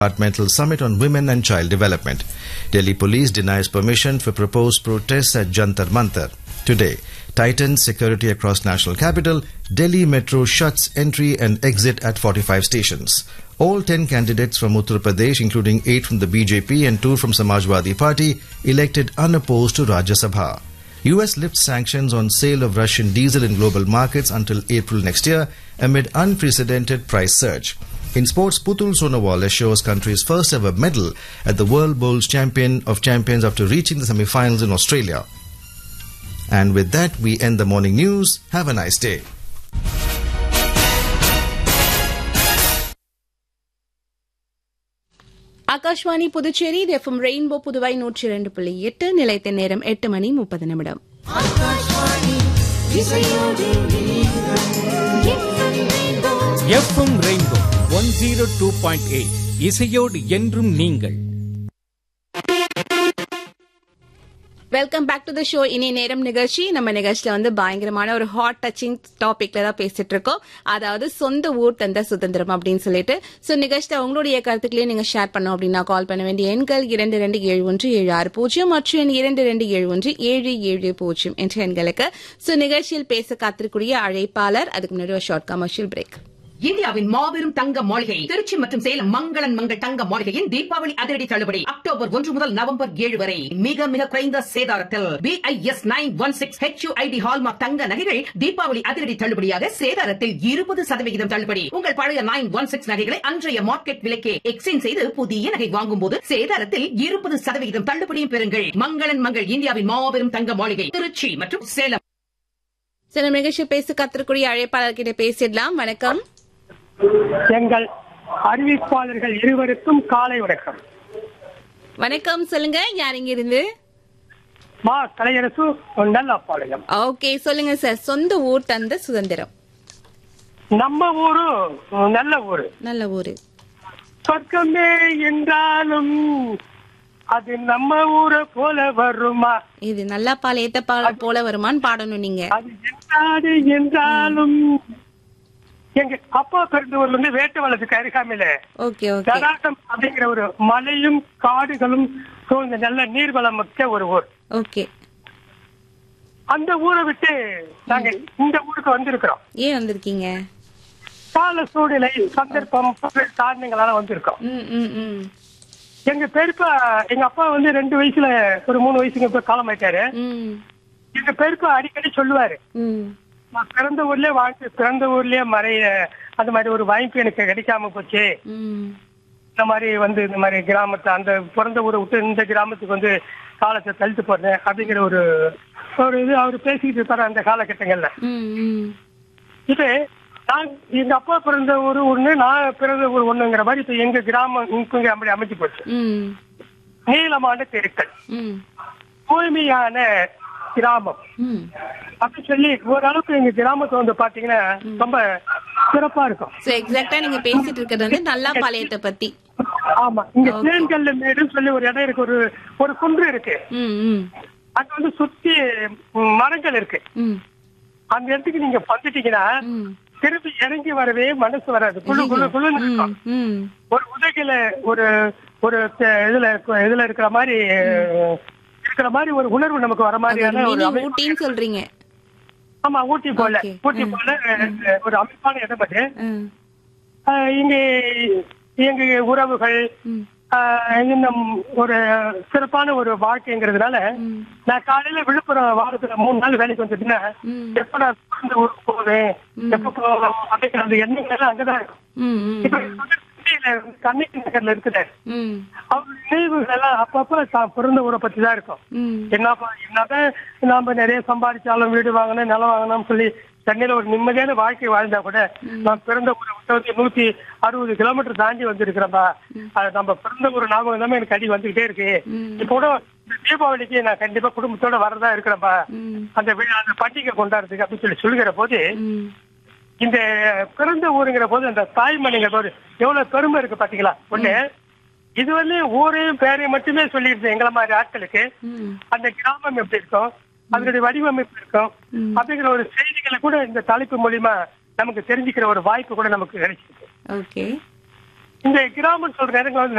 Departmental Summit on Women and Child Development. Delhi Police denies permission for proposed protests at Jantar Mantar. Today, tightens security across national capital. Delhi Metro shuts entry and exit at 45 stations. All 10 candidates from Uttar Pradesh, including 8 from the BJP and 2 from Samajwadi Party, elected unopposed to Rajya Sabha. US lifts sanctions on sale of Russian diesel in global markets until April next year amid unprecedented price surge. In sports, Putul Sonawala shows country's first ever medal at the World Bowls Champion of Champions after reaching the semi-finals in Australia. And with that, we end the morning news. Have a nice day. Akashvani Puducherry இது FM rainbow Puduvai நூற்றி இரண்டு புள்ளி எட்டு நிலைத்த நேரம் எட்டு மணி முப்பது நிமிடம் FM rainbow one zero two point eight இசையோடு என்றும் நீங்கள் welcome back to the show இனி நேரம் நிகழ்ச்சி நம்ம நிகழ்ச்சியில வந்து பயங்கரமான ஒரு ஹாட் டச்சிங் டாபிக்ல தான் பேசிட்டு இருக்கோம் அதாவது சொந்த ஊர் தந்த சுதந்திரம் அப்படின்னு சொல்லிட்டு சோ நிகழ்ச்சியில உங்களுடைய கருத்துக்களையும் நீங்க ஷேர் பண்ணோம் அப்படின்னா கால் பண்ண வேண்டிய எண்கள் இரண்டு ரெண்டு ஏழு ஒன்று ஏழு ஆறு பூஜ்ஜியம் மற்றும் எண் இரண்டு ரெண்டு ஏழு ஒன்று ஏழு ஏழு பூஜ்ஜியம் என்ற எண்களுக்கு சோ நிகழ்ச்சியில் பேச காத்திருக்கூடிய அழைப்பாளர் அதுக்கு முன்னாடி ஒரு ஷார்ட் கமர்ஷியல் பிரேக் இந்தியாவின் மாபெரும் தங்க மாளிகை திருச்சி மற்றும் சேலம் மங்களன் மங்கள் தங்க மாளிகையின் தீபாவளி அதிரடி தள்ளுபடி அக்டோபர் ஒன்று முதல் நவம்பர் ஏழு வரை மிக மிக குறைந்த சேதாரத்தில் BIS nine one six HUID hallmark தங்க நகைகள் தீபாவளி அதிரடி தள்ளுபடியாக சேதாரத்தில் இருபது சதவிகிதம் தள்ளுபடி உங்கள் பழைய நைன் ஒன் சிக்ஸ் நகைகளை அன்றைய மார்க்கெட் விலைக்கே எக்ஸ்சேஞ்ச் செய்து புதிய நகை வாங்கும் போது சேதாரத்தில் இருபது சதவிகிதம் தள்ளுபடியும் பெறுங்கள் மங்களன் மங்கள் இந்தியாவின் மாபெரும் தங்க மாளிகை திருச்சி மற்றும் சேலம் சில நிகழ்ச்சி பேச காத்திருக்கூடிய அழைப்பாளர்கிட்ட பேசிடலாம் வணக்கம் எங்கள் அறிவிப்பாளர்கள் இருவருக்கும் காலை வணக்கம் வணக்கம் சொல்லுங்க யார் இங்க இருந்து மா கலையரசு நல்லாப்பாளையம் ஓகே சொல்லுங்க சார் சொந்த ஊர் தந்த சுதந்திரம் நம்ம ஊரு நல்ல ஊரு நல்ல ஊரு சொர்க்கமே என்றாலும் அது நம்ம ஊரை போல வருமா இது நல்லா பால் ஏத்த பால் போல வருமான்னு பாடணும் நீங்க அது என்றாது என்றாலும் எங்க அப்பா பிறந்த ஊர்ல இருந்து வேட்டவளத்துக்கு அருகாமையில ஓகே ஓகே தடாகம் அப்படிங்கிற ஒரு மலையும் காடுகளும் சூழ்ந்த நல்ல நீர்வளம் மிக்க ஒரு ஊர் ஓகே அந்த ஊரை விட்டு நாங்க இந்த ஊருக்கு வந்திருக்கிறோம் ஏன் வந்திருக்கீங்க கால சூழ்நிலை சந்தர்ப்பம் பல்வேறு காரணங்களால வந்திருக்கோம் ம் ம் ம் எங்க பெரியப்பா எங்க அப்பா வந்து ரெண்டு வயசுல ஒரு மூணு வயசுக்கு இப்ப காலம் ஆயிட்டாரு ம் எங்க பெரியப்பா அடிக்கடி சொல்லுவாரு ம் நான் பிறந்த ஊர்லயே வாழ்ந்து பிறந்த ஊர்லயே மறைய அந்த மாதிரி ஒரு வாய்ப்பு எனக்கு கிடைக்காம போச்சு ம் இந்த மாதிரி வந்து இந்த மாதிரி கிராமத்துல அந்த பிறந்த ஊரை விட்டு இந்த கிராமத்துக்கு வந்து காலத்தை தள்ளிட்டு போறேன் அப்படிங்கிற ஒரு ஒரு இது அவர் பேசிக்கிட்டு இருப்பாரு அந்த காலகட்டங்கள்ல ம் ம் இது நான் எங்க அப்பா பிறந்த ஊர் ஒண்ணு நான் பிறந்த ஊர் ஒண்ணுங்கிற மாதிரி இப்ப எங்க கிராமம் இங்க அப்படி அமைஞ்சு போச்சு ம் நீளமான தெருக்கள் ம் தூய்மையான கிராமம் ம் அப்படி சொல்லி ஓரளவுக்கு எங்க கிராமத்தை வந்து பாத்தீங்கன்னா ரொம்ப சிறப்பா இருக்கும் சோ எக்ஸாக்ட்டா நீங்க பேசிட்டு இருக்கிறது வந்து நல்லா பாளையத்தை பத்தி ஆமா இங்க Okay. தேன்கல்ல மேடுன்னு சொல்லி ஒரு இடம் இருக்கு ஒரு ஒரு குன்று இருக்கு ம் ம் அங்க வந்து சுத்தி ம், மரங்கள் இருக்கு ம் அந்த இடத்துக்கு நீங்க வந்துட்டீங்கன்னா ம் திருப்பி இறங்கி வரவே மனசு வராது குழு குழு குழுன்னு ம் இருக்கும் ம் ஒரு உதகில ஒரு ஒரு த- இதுல இதுல இருக்கிற மாதிரி இருக்கிற மாதிரி ஒரு உணர்வு நமக்கு வர அது ஒரு மாதிரியான ஒரு மினி அமைப்பு. ஊட்டின்னு சொல்றீங்க ஆமா ஊட்டி போல Okay. ஊட்டி போல அஹ், ஒரு அமைப்பான இடம் அது ம் அஹ், இங்க எங்க உறவுகள் ம் அஹ், இன்னும் ஒரு சிறப்பான ஒரு வாழ்க்கைங்கிறதுனால ம் நான் காலையில விழுப்புரம் வாரத்துல மூணு நாள் வேலைக்கு வந்துட்டுன்னா ம் எப்ப நான் பிறந்த ஊருக்கு போவேன் எப்ப போவேன் அப்படிங்கிற அந்த எண்ணங்கள் எல்லாம் அங்கதான் இருக்கும் ம் ம் இப்ப சென்னையில கண்ணகி நகர்ல இருக்குது ம் அவர் நினைவுகள் எல்லாம் அப்பப்ப தான் பிறந்த ஊரை பத்தி தான் இருக்கும் ம் என்னப்பா என்னதான் நாம நிறைய சம்பாதிச்சாலும் வீடு வாங்கணும் நிலம் வாங்கணும்னு சொல்லி சென்னையில ஒரு நிம்மதியான வாழ்க்கை வாழ்ந்தா கூட நான் பிறந்த ஊரை விட்டு வந்து நூத்தி அறுபது கிலோமீட்டர் தாண்டி வந்திருக்கிறேன்பா அது நம்ம பிறந்த ஊர் ஞாபகம் தான் எனக்கு அடி வந்துகிட்டே இருக்கு இப்போ கூட இந்த தீபாவளிக்கு நான் கண்டிப்பா குடும்பத்தோட வரதா இருக்கிறேன்பா ம் அந்த விழா அந்த பண்டிகை கொண்டாடுறதுக்கு அப்படின்னு சொல்லி சொல்லுகிற போது ம் இந்த பிறந்த ஊருங்கிற போது அந்த தாய்மொழிங்கிற போது எவ்வளவு பெருமை இருக்கு பாத்தீங்களா ஒண்ணு இது வந்து ஊரையும் பேரையும் மட்டுமே சொல்லிடுது எங்களை மாதிரி ஆட்களுக்கு ம் அந்த கிராமம் எப்படி இருக்கும் அதனுடைய வடிவமைப்பு இருக்கும் அப்படிங்கிற ஒரு செய்திகளை கூட இந்த தலைப்பு மூலியமா நமக்கு தெரிஞ்சுக்கிற ஒரு வாய்ப்பு கூட நமக்கு கிடைச்சிருக்கு ஓகே இந்த கிராமம் சொல்ற நேரங்கள் வந்து